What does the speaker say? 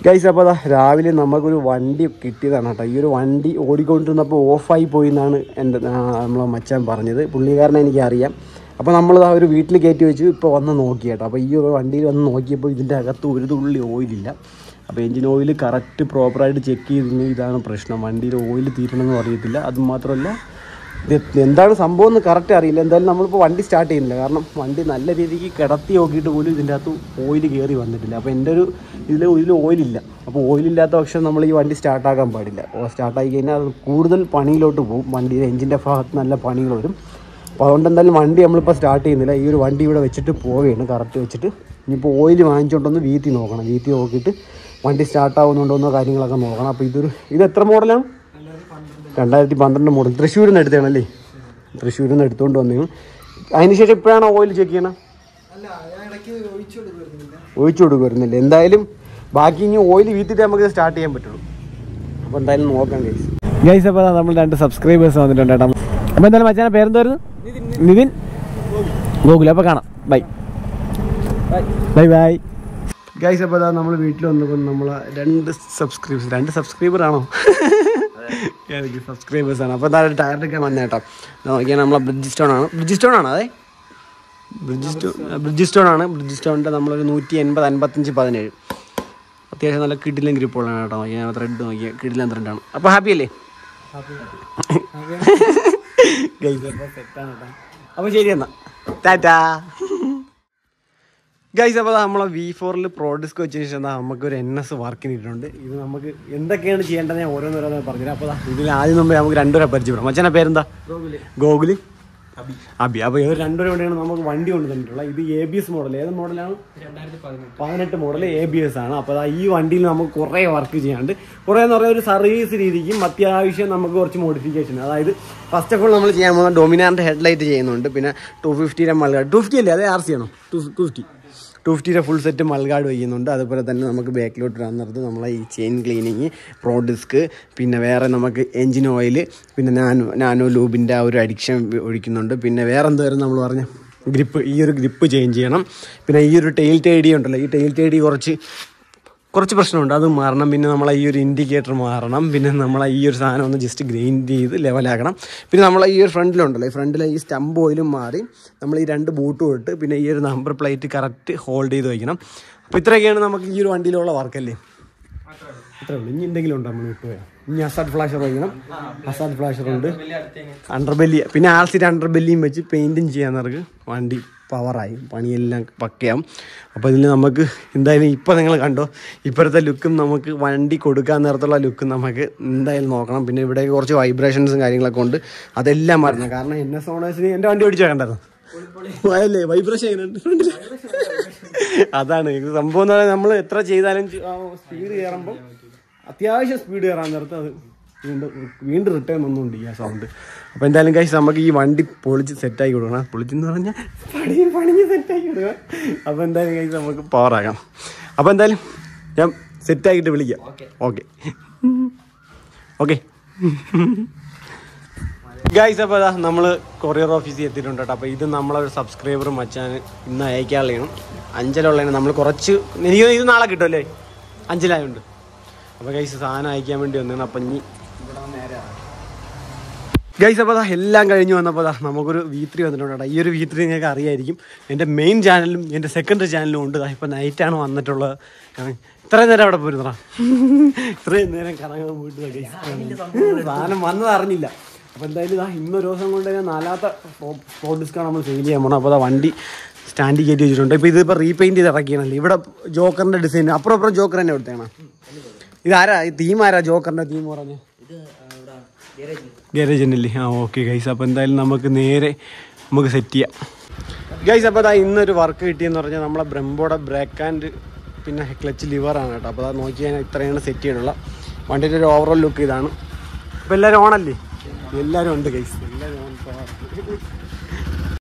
Guys അപ്പോൾ അതാ രാവിലെ നമുക്കൊരു വണ്ടി കിട്ടിയതാണ് കേട്ടോ ഈ ഒരു വണ്ടി ഓടിക്കൊണ്ടിരുന്നപ്പോൾ ഓഫായി പോയി എന്നാണ് എൻ്റെ ആ, നമ്മളെ മച്ചാൻ പറഞ്ഞത് പുള്ളിക്കാരനെ എനിക്കറിയാം അപ്പോൾ നമ്മൾ ആ ഒരു വീട്ടിൽ കയറ്റി വെച്ച് ഇപ്പോൾ വന്ന് നോക്കി കേട്ടോ അപ്പോൾ ഈ ഒരു വണ്ടിയിൽ വന്ന് നോക്കിയപ്പോൾ ഇതിൻ്റെ അകത്ത് ഒരു തുള്ളി ഓയിലില്ല അപ്പോൾ എഞ്ചിൻ ഓയിൽ കറക്റ്റ് പ്രോപ്പറായിട്ട് ചെക്ക് ചെയ്തിരുന്നെങ്കിൽ ഇതാണ് പ്രശ്നം വണ്ടിയിൽ ഓയിൽ തീരണമെന്ന് അറിയത്തില്ല അത് മാത്രമല്ല ഇത് എന്താണ് സംഭവം എന്ന് കറക്റ്റ് അറിയില്ല എന്തായാലും നമ്മളിപ്പോൾ വണ്ടി സ്റ്റാർട്ട് ചെയ്യുന്നില്ല കാരണം വണ്ടി നല്ല രീതിക്ക് കിടത്തി നോക്കിയിട്ട് പോലും ഇതിൻ്റെ അകത്ത് ഓയിൽ കയറി വന്നിട്ടില്ല അപ്പോൾ എൻ്റെ ഒരു ഇതിൽ ഇതിൽ ഓയിലില്ല അപ്പോൾ ഓയിലില്ലാത്ത പക്ഷം നമ്മൾ ഈ വണ്ടി സ്റ്റാർട്ടാക്കാൻ പാടില്ല സ്റ്റാർട്ടായി കഴിഞ്ഞാൽ അത് കൂടുതൽ പണിയിലോട്ട് പോകും വണ്ടിയുടെ എഞ്ചിൻ്റെ ഭാഗത്ത് നല്ല പണികൾ വരും അപ്പോൾ അതുകൊണ്ട് എന്തായാലും വണ്ടി നമ്മളിപ്പോൾ സ്റ്റാർട്ട് ചെയ്യുന്നില്ല ഈ ഒരു വണ്ടി ഇവിടെ വെച്ചിട്ട് പോവുകയാണ് കറക്റ്റ് വെച്ചിട്ട് ഇനിയിപ്പോൾ ഓയിൽ വാങ്ങിച്ചുകൊണ്ടൊന്ന് വീത്തി നോക്കണം വീത്തി നോക്കിയിട്ട് വണ്ടി സ്റ്റാർട്ട് ആവുന്നുണ്ടോന്നോ കാര്യങ്ങളൊക്കെ നോക്കണം അപ്പോൾ ഇതൊരു ഇത് എത്ര മോഡലാണ് രണ്ടായിരത്തി പന്ത്രണ്ട് മോഡൽ തൃശ്ശൂരിൽ നിന്ന് എടുത്തതാണല്ലേ തൃശ്ശൂരിൽ നിന്ന് എടുത്തുകൊണ്ട് വന്നു അതിനുശേഷം ഇപ്പോഴാണ് ഓയിൽ ചെക്ക് ചെയ്യണം അല്ല ഞാൻ ഇടയ്ക്ക് ഒഴിച്ചു കൊടുക്കുന്നില്ല ഒഴിച്ചു കൊടുക്കുന്നില്ല എന്തായാലും ബാക്കി ഇനി ഓയിൽ വീത്തിട്ട് നമുക്ക് സ്റ്റാർട്ട് ചെയ്യാൻ പറ്റുള്ളൂ അപ്പോൾ എന്തായാലും നോക്കാം ഗൈസ് ഗൈസ് അപ്പോൾ നമ്മൾ രണ്ട് സബ്സ്ക്രൈബേഴ്സ് വന്നിട്ടുണ്ട് കേട്ടോ അപ്പോൾ എന്തായാലും മച്ചാനെ പേരെന്തായിരുന്നു നിതിൻ ഗോകുൽ അപ്പോൾ കാണാം ബൈ ബൈ ബൈ ഗൈസ് അപ്പോൾ അതാ നമ്മൾ വീട്ടിൽ വന്നപ്പോൾ നമ്മൾ രണ്ട് സബ്സ്ക്രൈബേഴ്സ് രണ്ട് സബ്സ്ക്രൈബർ ആണോ എനിക്ക് സബ്സ്ക്രൈബേഴ്സ് ആണ് അപ്പോൾ എന്തായാലും ടയർ എടുക്കാൻ വന്നേ കേട്ടോ നോക്കിയാൽ നമ്മളെ ബ്രിഡ്ജ് സ്റ്റോൺ ആണ് ബ്രിഡ്ജ് സ്റ്റോൺ ആണോ അതെ ബ്രിഡ്ജ് സ്റ്റോൺ ബ്രിഡ്ജ് സ്റ്റോൺ ആണ് ബ്രിഡ്ജ് സ്റ്റോണിൻ്റെ നമ്മളൊരു നൂറ്റി എൺപത് അൻപത്തഞ്ച് പതിനേഴ് അത്യാവശ്യം നല്ല കിടിലൻ ഗ്രിപ്പുകളാണ് കേട്ടോ നോക്കിയാൽ ത്രെഡ് നോക്കിയാൽ കിടിലൻ ത്രെഡാണ് അപ്പോൾ ഹാപ്പി അല്ലേ ഗൈസ് അപ്പോൾ സെറ്റാണ് കേട്ടോ അപ്പോൾ ശരി എന്നാ ടാറ്റാ ഗൈസ് അപ്പോൾ നമ്മളെ വി ഫോറിൽ പ്രോഡിസ്ക് വെച്ച ശേഷം ദാ നമുക്കൊരു എൻ എസ് വർക്കിന് ഇട്ടിട്ടുണ്ട് ഇത് നമുക്ക് എന്തൊക്കെയാണ് ചെയ്യേണ്ടത് ഞാൻ ഓരോന്നോരോന്ന് പറഞ്ഞുതരാം അപ്പോൾ ദാ ഇതിൽ ആദ്യം മുമ്പേ നമുക്ക് രണ്ടുപേരെ പരിചയപ്പെടാം മച്ചാനെ പേരെന്താ ഗോകുലി അബി അപ്പോൾ ഇവർ രണ്ടുപേരും വേണ്ടിയാണ് നമുക്ക് വണ്ടി കൊണ്ട് തന്നിട്ടുള്ളത് ഇത് എ ബി എസ് മോഡൽ ഏത് മോഡലാണ് പതിനെട്ട് മോഡൽ എ ബി എസ് ആണ് അപ്പോൾ ദാ ഈ വണ്ടിയിൽ നമുക്ക് കുറേ വർക്ക് ചെയ്യാണ്ട് കുറേ എന്ന് പറയുന്ന ഒരു സർവീസ് രീതിക്കും അത്യാവശ്യം നമുക്ക് കുറച്ച് മോഡിഫിക്കേഷൻ അതായത് ഫസ്റ്റ് ഓഫ് ഓൾ നമ്മൾ ചെയ്യാൻ പോകുന്ന ഡൊമിനാറിൻ്റെ ഹെഡ്ലൈറ്റ് ചെയ്യുന്നുണ്ട് പിന്നെ ടു ഫിഫ്റ്റിയുടെ മൾഗാഡ് ടു ഫിഫ്റ്റി അല്ലേ അതേ ആർ സി ആണോ ടു ടു ഫിഫ്റ്റി ടു ഫിഫ്റ്റിയുടെ ഫുൾ സെറ്റ് മൾഗാഡ് വയ്ക്കുന്നുണ്ട് അതുപോലെ തന്നെ നമുക്ക് ബാക്കിലോട്ട് ഇടാൻ നേരത്ത് നമ്മളെ ഈ ചെയിൻ ക്ലീനിങ് പ്രോ ഡിസ്ക് പിന്നെ വേറെ നമുക്ക് എൻജിൻ ഓയിൽ പിന്നെ നാനോ നാനോ ലൂബിൻ്റെ ആ ഒരു അഡിക്ഷൻ ഒഴിക്കുന്നുണ്ട് പിന്നെ വേറെ എന്തായിരുന്നു നമ്മൾ പറഞ്ഞ ഗ്രിപ്പ് ഈ ഒരു ഗ്രിപ്പ് ചേഞ്ച് ചെയ്യണം പിന്നെ ഈ ഒരു ടെയിൽ ടേഡി ഉണ്ടല്ലോ ഈ ടെയിൽ ടേഡി കുറച്ച് കുറച്ച് പ്രശ്നമുണ്ട് അത് മാറണം പിന്നെ നമ്മളെ ഈ ഒരു ഇൻഡിക്കേറ്റർ മാറണം പിന്നെ നമ്മളെ ഈ ഒരു സാധനം ഒന്ന് ജസ്റ്റ് ഗ്രൈൻഡ് ചെയ്ത് ലെവലാക്കണം പിന്നെ നമ്മളെ ഈ ഒരു ഫ്രണ്ടിലുണ്ടല്ലോ ഈ ഫ്രണ്ടിലെ ഈ സ്റ്റമ്പ് ഓയിലും മാറി നമ്മൾ ഈ രണ്ട് ബൂട്ടും ഇട്ട് പിന്നെ ഈ ഒരു നമ്പർ പ്ലേറ്റ് കറക്റ്റ് ഹോൾഡ് ചെയ്ത് വയ്ക്കണം അപ്പോൾ ഇത്രയൊക്കെയാണ് നമുക്ക് ഈ ഒരു വണ്ടിയിലുള്ള വർക്കല്ലേ അത്രേ ഉള്ളൂ ഇനി എന്തെങ്കിലും ഉണ്ടോ നമ്മൾ വിട്ടുപോയാൽ ഇനി അസാഡ് ഫ്ലാഷർ വയ്ക്കണം അസാഡ് ഫ്ലാഷർ ഉണ്ട് അണ്ടർബെല്ലി പിന്നെ ആർ സി അണ്ടർബെല്ലിയും വെച്ച് പെയിൻറ്റും ചെയ്യാൻ നിറക്ക് വണ്ടി പവറായി പണിയെല്ലാം പക്കയാവും അപ്പോൾ ഇതിൽ നമുക്ക് എന്തായാലും ഇപ്പോൾ നിങ്ങൾ കണ്ടോ ഇപ്പോഴത്തെ ലുക്കും നമുക്ക് വണ്ടി കൊടുക്കാൻ നേരത്തുള്ള ലുക്കും നമുക്ക് എന്തായാലും നോക്കണം പിന്നെ ഇവിടെ കുറച്ച് വൈബ്രേഷൻസും കാര്യങ്ങളൊക്കെ ഉണ്ട് അതെല്ലാം മാറണം കാരണം എൻ എസ് ഓണേഴ്സിന് എൻ്റെ വണ്ടി ഓടിച്ചു കണ്ടായിരുന്നു അല്ലേ വൈബ്രേഷൻ എങ്ങനെയുണ്ട് ഫ്രണ്ടിൽ അതാണ് ഇത് സംഭവം എന്ന് പറഞ്ഞാൽ നമ്മൾ എത്ര ചെയ്താലും സ്പീഡ് കയറുമ്പോൾ അത്യാവശ്യം സ്പീഡ് കയറാൻ നേരത്ത് അത് വീണ്ടും വീണ്ടും റിട്ടേൺ ഒന്നുണ്ട് ഈ ആ സൗണ്ട് അപ്പോൾ എന്തായാലും കഴിച്ച് നമുക്ക് ഈ വണ്ടി പൊളിച്ച് സെറ്റാക്കി കൊടുക്കണം പൊളിച്ചെന്ന് പറഞ്ഞാൽ പണിയും പണിഞ്ഞ് സെറ്റാക്കി കൊടുക്കണം അപ്പോൾ എന്തായാലും കഴിച്ച് നമുക്ക് പവറാക്കാം അപ്പോൾ എന്തായാലും ഞാൻ സെറ്റാക്കിയിട്ട് വിളിക്കാം ഓക്കെ ഓക്കെ ഗൈസ് അപ്പോൾ അതാ നമ്മൾ കൊറിയർ ഓഫീസിൽ എത്തിയിട്ടുണ്ട് കേട്ടോ അപ്പോൾ ഇത് നമ്മളൊരു സബ്സ്ക്രൈബർ മച്ചാൻ ഇന്ന് അയക്കാനുള്ളതാണ് അഞ്ചലുള്ളതിന് നമ്മൾ കുറച്ച് എനിക്ക് ഇത് നാളെ കിട്ടും അല്ലേ അഞ്ചലായുണ്ട് അപ്പോൾ ഗൈസ് സാധനം അയക്കാൻ വേണ്ടി വന്നതാണ് അപ്പം ഇനി ഗൈസ് അപ്പോൾ അതാ എല്ലാം കഴിഞ്ഞ് വന്നപ്പോൾ അതാ നമുക്കൊരു വി ത്രീ വന്നിട്ടുണ്ട് കേട്ടോ ഈ ഒരു വി ത്രീ നിങ്ങൾക്ക് അറിയായിരിക്കും എൻ്റെ മെയിൻ ചാനലും എൻ്റെ സെക്കൻഡറി ചാനലും ഉണ്ട് ദാ ഇപ്പോൾ നൈറ്റാണ് വന്നിട്ടുള്ളത് കാരണം ഇത്രയും നേരം അവിടെ പോയിരുന്നടാ ഇത്രയും നേരം കറങ്ങാൻ പോയിട്ട് ദാ guys. സാധനം വന്നത് അറിഞ്ഞില്ല അപ്പോൾ എന്തായാലും ഇതാ ഇന്നൊരു ദിവസം കൊണ്ട് ഞാൻ നാലാമത്തെ സ്പോട്ട് ഡിസ്ക്കാണ് നമ്മൾ സെയിൽ ചെയ്യാൻ പോകണം അപ്പോൾ അതാ വണ്ടി സ്റ്റാൻഡിൽ കയറ്റി വെച്ചിട്ടുണ്ട് ഇപ്പോൾ ഇതിപ്പോൾ റീപെയിൻറ്റ് ചെയ്ത് ഇറക്കിയാണല്ലോ ഇവിടെ ജോക്കറിൻ്റെ ഡിസൈൻ അപ്പുറം അപ്പുറം ജോക്കർ തന്നെ എടുത്തേണം ഇതാരാ ഈ തീം ആരാ ജോക്കറിൻ്റെ തീം പറഞ്ഞ് ഗാരേജിനല്ലേ ആ ഓക്കെ ഗൈസ് അപ്പോൾ എന്തായാലും നമുക്ക് നേരെ നമുക്ക് സെറ്റ് ചെയ്യാം ഗൈസ് അപ്പോൾ അതാ ഇന്നൊരു വർക്ക് കിട്ടിയെന്ന് പറഞ്ഞാൽ നമ്മളെ ബ്രംബോടെ ബ്രേക്ക് ആൻഡ് പിന്നെ ക്ലച്ച് ലിവറാണ് കേട്ടോ അപ്പോൾ അത് നോക്കി കഴിഞ്ഞാൽ ഇത്രയാണ് സെറ്റ് ചെയ്യാനുള്ള വണ്ടിയുടെ ഒരു ഓവറോൾ ലുക്ക് ഇതാണ് അപ്പോൾ എല്ലാവരും ഓണല്ലേ എല്ലാവരും ഉണ്ട് ഗൈസ്